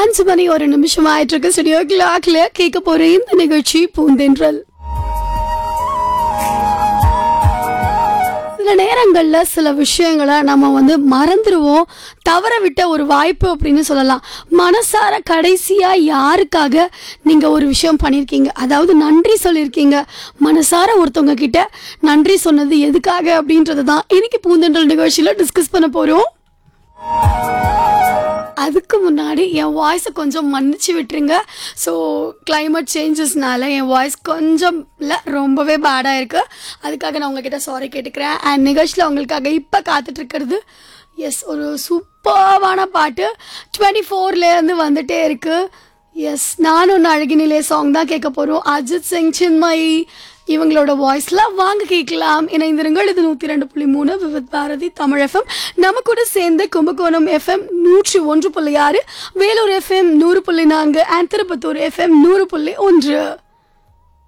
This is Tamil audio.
அஞ்சு மணி ஒரு நிமிஷம் ஆயிட்டு இருக்கு ஸ்டுடியோ கிளாக்ல கேட்க போற இந்த நிகழ்ச்சி பூந்தென்றல் சில நேரங்கள்ல சில விஷயங்களை நம்ம வந்து மறந்துடுவோம் தவற விட்ட ஒரு வாய்ப்பு அப்படின்னு சொல்லலாம் மனசார கடைசியா யாருக்காக நீங்க ஒரு விஷயம் பண்ணியிருக்கீங்க அதாவது நன்றி சொல்லியிருக்கீங்க மனசார ஒருத்தவங்க கிட்ட நன்றி சொன்னது எதுக்காக அப்படின்றது தான் இன்னைக்கு பூந்தென்றல் நிகழ்ச்சியில டிஸ்கஸ் பண்ண போறோம் அதுக்கு முன்னாடி என் வாய்ஸை கொஞ்சம் மன்னிச்சு விட்டுருங்க ஸோ climate சேஞ்சஸ்னால என் வாய்ஸ் கொஞ்சம் இல்லை ரொம்பவே பேடாக இருக்குது அதுக்காக நான் உங்ககிட்ட சாரி கேட்டுக்கிறேன் அண்ட் நிகழ்ச்சியில் உங்களுக்காக இப்போ காத்துட்ருக்கிறது எஸ் ஒரு சூப்பர்வான பாட்டு டுவெண்ட்டி ஃபோர்லேருந்து வந்துட்டே இருக்குது எஸ் நானும் ஒன்று அழகினிலே சாங் தான் கேட்க போகிறோம் அஜித் சிங் சின்மயி இவங்களோட வாய்ஸ்ல வாங்க கேட்கலாம் இணைந்திருங்கள் இது நூத்தி ரெண்டு புள்ளி மூணு விவித் பாரதி தமிழ் எஃப்எம் நம்ம கூட சேர்ந்து கும்பகோணம் எஃப்எம் நூற்றி ஒன்று புள்ளி ஆறு வேலூர் எஃப்எம் நூறு புள்ளி நான்கு அண்ட் திருப்பத்தூர் எஃப்எம் நூறு புள்ளி ஒன்று